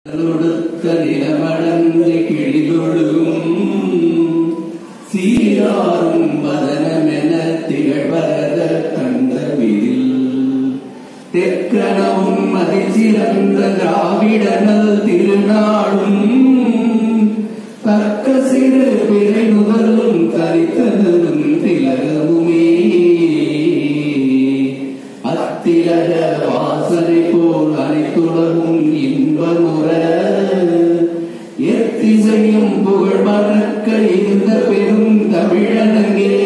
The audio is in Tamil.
கொடுத்த நிலமடந்து கிழிதொழுகும் சீராரும் வதனமென திகழ்வரத கண்டவிதில் தெற்கனவும் அதிசிறந்த திராவிடனல் திருநாடும் தக்க சிறு பிறை முதலும் கரித்ததும் திலகமுமே அத்திலக வாசனை போல் அனைத்துலகும் இன்பமுற எத்திசையும் புகழ் மறக்க இருந்த பெரும் தமிழனங்கே